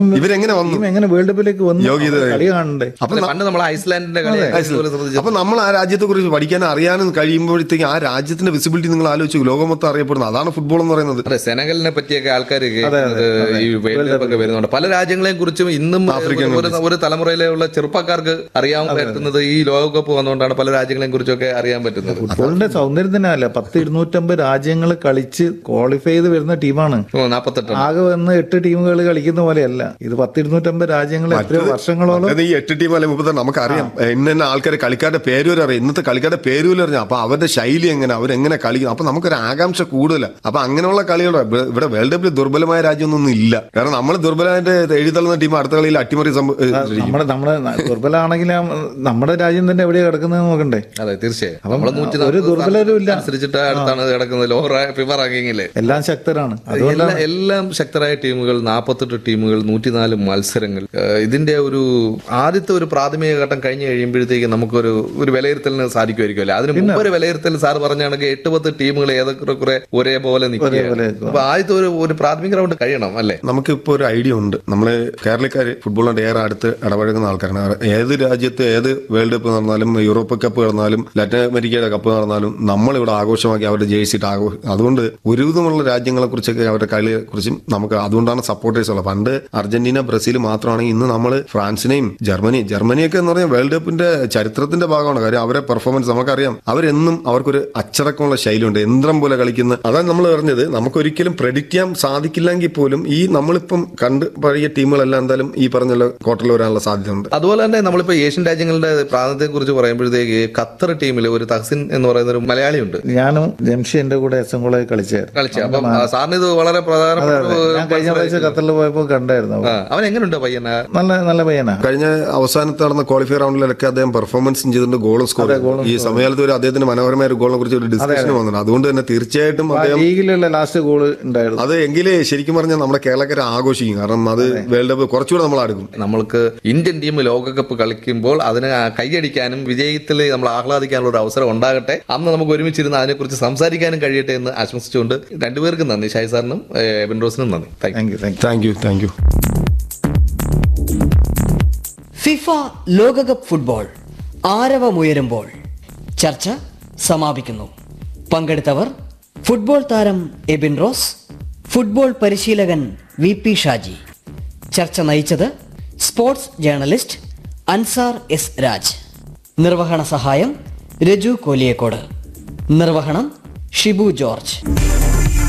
ഇവരെങ്ങനെ വന്നു ടീം എങ്ങനെ വേൾഡ് കപ്പിലേക്ക് വന്നു യോഗ്യത കളി കാണണ്ടേ അപ്പൊ അല്ല, പണ്ട് നമ്മൾ ഐസ്ലാൻഡിന്റെ കളി ഇതുപോലെ ശ്രദ്ധിച്ചു അപ്പൊ നമ്മൾ ആ രാജ്യത്തെ കുറിച്ച് പഠിക്കാനും അറിയാനും കഴിയുമ്പോഴത്തേക്ക് ആ രാജ്യത്തിന്റെ വിസിബിലിറ്റി നിങ്ങൾ ആലോചിച്ചു ലോകം മൊത്തം അറിയപ്പെടുന്നത് അതാണ് ഫുട്ബോൾ എന്ന് പറയുന്നത് അതെ സെനഗലിനെ പറ്റിയൊക്കെ ആൾക്കാർ ഈ വേൾഡ് കപ്പ് ഒക്കെ വരുന്നുണ്ട് പല രാജ്യങ്ങളെയും കുറിച്ചും ഇന്നും ഒരു ഒരു തലമുറയിലുള്ള ചെറുപ്പക്കാർക്ക് അറിയാൻ പറ്റുന്നത് ഈ ലോകകപ്പ് വന്നുകൊണ്ടാണ് പല രാജ്യങ്ങളെയും കുറിച്ചൊക്കെ അറിയാൻ പറ്റുന്നത് ഫുട്ബോളിന്റെ സൗന്ദര്യം തന്നെ അല്ല പത്ത് ഇരുന്നൂറ്റമ്പത് രാജ്യങ്ങൾ കളിച്ച് ക്വാളിഫൈ ചെയ്ത് വരുന്ന ടീമാണ് ഓ, നാപ്പത്തെട്ട് ആകെ വന്ന് എട്ട് ടീമുകൾ കളിക്കുന്ന പോലെയല്ല ഇത് പത്ത് ഇരുന്നൂറ്റമ്പത് രാജ്യങ്ങൾ എത്രയോ വർഷങ്ങളോളം അത് ഈ എട്ട് ടീം അല്ലെ മുപ്പത്തി നമുക്കറിയാം ഇന്ന ഇന്ന ആൾക്കാരെ കളിക്കാരുടെ പേര് വരെ അറിയാം ഇന്നത്തെ കളിക്കാരുടെ പേര് പോലും അറിയാം അപ്പൊ അവരുടെ ശൈലി എങ്ങനെ അവരെങ്ങനെ കളിക്കും അപ്പൊ നമുക്കൊരു ആകാംക്ഷ കൂടുതലാണ് അപ്പൊ അങ്ങനെയുള്ള കളികളാണ് ഇവിടെ- ഇവിടെ വേൾഡ് കപ്പിൽ ദുർബലമായ രാജ്യമൊന്നും ഇല്ല കാരണം നമ്മൾ ദുർബലമായിട്ട് എഴുതി തള്ളുന്ന ടീം അടുത്ത കളിയിൽ അട്ടിമറി സംഭ- ഏഹ് നമ്മുടെ നമ്മുടെ ദുർബലമാണെങ്കിൽ നമ്മുടെ രാജ്യം തന്നെ എവിടെയാ കിടക്കുന്നത് നോക്കണ്ടേ അതെ തീർച്ചയായും നമ്മള് നൂറ്റി ഒരു നാൽപ്പത് ദുർബലരും ഇല്ല. അനുസരിച്ചിട്ട് അടുത്താണ് കിടക്കുന്നത് ലോ ഫിഫ റാങ്കിങ്ങില് എല്ലാം ശക്തരാണ് അത് എല്ലാ- എല്ലാം ശക്തരായ ടീമുകൾ നാൽപ്പത്തെട്ട് ടീമുകൾ നൂറ്റിനാല് മത്സരങ്ങൾ ഏഹ് ഇതിന്റെ ഒരു ആദ്യത്തെ ഒരു പ്രാഥമിക ഘട്ടം കഴിഞ്ഞ് കഴിയുമ്പോഴത്തേക്ക് നമുക്കൊരു ഒരു വിലയിരുത്തലിന് സാധിക്കുമായിരിക്കുമല്ലേ അതിന് മുമ്പ് ഒരു വിലയിരുത്തൽ സാർ പറഞ്ഞാണെങ്കിൽ എട്ട് പത്ത് ടീമുകൾ ഏതൊക്കെ കുറെ ഒരേപോലെ നിൽക്കുക ഒരേപോലെ അപ്പൊ ആദ്യത്തെ ഒരു ഒരു പ്രാഥമിക റൗണ്ട് കഴിയണം അല്ലേ നമുക്കിപ്പോ ഒരു ഐഡിയ ഉണ്ട് നമ്മള് കേരളക്കാര് ഫുട്ബോളിന്റെ ഏറെ അടുത്ത് ഇടപഴകുന്ന ആൾക്കാരാണ് ഏത് രാജ്യത്ത് ഏത് വേൾഡ് കപ്പ് നടന്നാലും യൂറോപ്പ് കപ്പ് നടന്നാലും ലാറ്റിൻ അമേരിക്കയുടെ കപ്പ് നടന്നാലും നമ്മളിവിടെ ആഘോഷമാക്കി അവരുടെ ജയിച്ചിട്ട് ആഘോഷം അതുകൊണ്ട് ഒരുവിധമുള്ള രാജ്യങ്ങളെ കുറിച്ചൊക്കെ അവരുടെ കളിയെ കുറിച്ചും നമുക്ക് അതുകൊണ്ടാണ് സപ്പോർട്ടേഴ്സ് ഉള്ളത് പണ്ട് അർജന്റീന ബ്രസീൽ മാത്രമാണെങ്കിൽ ഇന്ന് നമ്മൾ ഫ്രാൻസിനെയും ജർമ്മനി ജർമ്മനിയൊക്കെ എന്ന് പറഞ്ഞാൽ വേൾഡ് കപ്പിന്റെ ചരിത്രത്തിന്റെ ഭാഗമാണ് കാര്യം അവരെ പെർഫോമൻസ് നമുക്കറിയാം അവരെന്നും അവർക്കൊരു അച്ചടക്കമുള്ള ശൈലിയുണ്ട് യന്ത്രം പോലെ കളിക്കുന്ന അതാണ് നമ്മൾ പറഞ്ഞത് നമുക്കൊരിക്കലും പ്രഡിക്റ്റ് ചെയ്യാൻ സാധിക്കില്ലെങ്കിൽ പോലും ഈ നമ്മളിപ്പം കണ്ട് പഴയ ടീമുകളെല്ലാം എന്തായാലും ഈ പറഞ്ഞ ക്വാർട്ടറിൽ വരാനുള്ള സാധ്യതയുണ്ട് അതുപോലെ തന്നെ നമ്മളിപ്പോ ഏഷ്യൻ രാജ്യങ്ങളുടെ പ്രാതിനിധ്യത്തെ കുറിച്ച് പറയുമ്പോഴത്തേക്ക് ഖത്തർ ടീമിൽ ഒരു തഹസിൻ എന്ന് പറയുന്ന ഒരു മലയാളി ഉണ്ട് ഞാനും ജംഷി എന്റെ കൂടെ എസ് എം കോളേജ് കളിച്ചായിരുന്നു കളിച്ച അപ്പം ആ, സാറിന് ഇത് വളരെ പ്രധാനപ്പെട്ട ഒരു ഞാൻ കഴിഞ്ഞ പ്രാവശ്യം ഖത്തറിൽ പോയപ്പോ കണ്ടായിരുന്നു ആ, അവൻ എങ്ങനെയുണ്ട് പയ്യന നല്ല നല്ല പയ്യനാ കഴിഞ്ഞ അവസാനത്ത് നടന്ന ക്വാളിഫയർ റൗണ്ടിലൊക്കെ അദ്ദേഹം പെർഫോമൻസും ചെയ്തിട്ടുണ്ട് ഗോളും സ്കോർ ഈ സമയത്ത് ഒരു അദ്ദേഹത്തിന് മനോഹരമായ ഒരു ഗോളിനെ കുറിച്ച് ഒരു ഡിസ്കഷൻ വന്നിട്ടുണ്ട് അതുകൊണ്ട് തന്നെ തീർച്ചയായിട്ടും ആ അദ്ദേഹം ലീഗിലുള്ള ലാസ്റ്റ് ഗോള് ഉണ്ടായിരുന്നു അത് എങ്കിലേ ശരിക്കും പറഞ്ഞാൽ നമ്മുടെ കേരളക്കാരെ ആഘോഷിക്കും കാരണം അത് വേൾഡ് കപ്പ് കുറച്ചുകൂടെ നമ്മൾ അടുക്കും നമ്മൾക്ക് ഇന്ത്യൻ ടീം ലോകകപ്പ് കളിക്കുമ്പോൾ അതിന് കൈയടിക്കാനും വിജയത്തിൽ നമ്മൾ ആഹ്ലാദിക്കാനുള്ള ഒരു അവസരം ഉണ്ടാകട്ടെ അന്ന് നമുക്ക് ഒരുമിച്ചിരുന്ന് അതിനെക്കുറിച്ച് സംസാരിക്കാനും കഴിയട്ടെ എന്ന് ആശംസിച്ചുകൊണ്ട് രണ്ടുപേർക്കും നന്ദി ഷായ് സാറിനും എബിൻ റോസിനും നന്ദി thank you thank you thank you thank you FIFA ലോകകപ്പ് ഫുട്ബോൾ ആരവമുയരുമ്പോൾ ചർച്ച സമാപിക്കുന്നു പങ്കെടുത്തവർ ഫുട്ബോൾ താരം എബിൻ റോസ് ഫുട്ബോൾ പരിശീലകൻ വി പി ഷാജി ചർച്ച നയിച്ചത് sports journalist Ansar S Raj നിർവഹണ സഹായം രജു കോലിയേക്കോട് നിർവഹണം ഷിബു ജോർജ്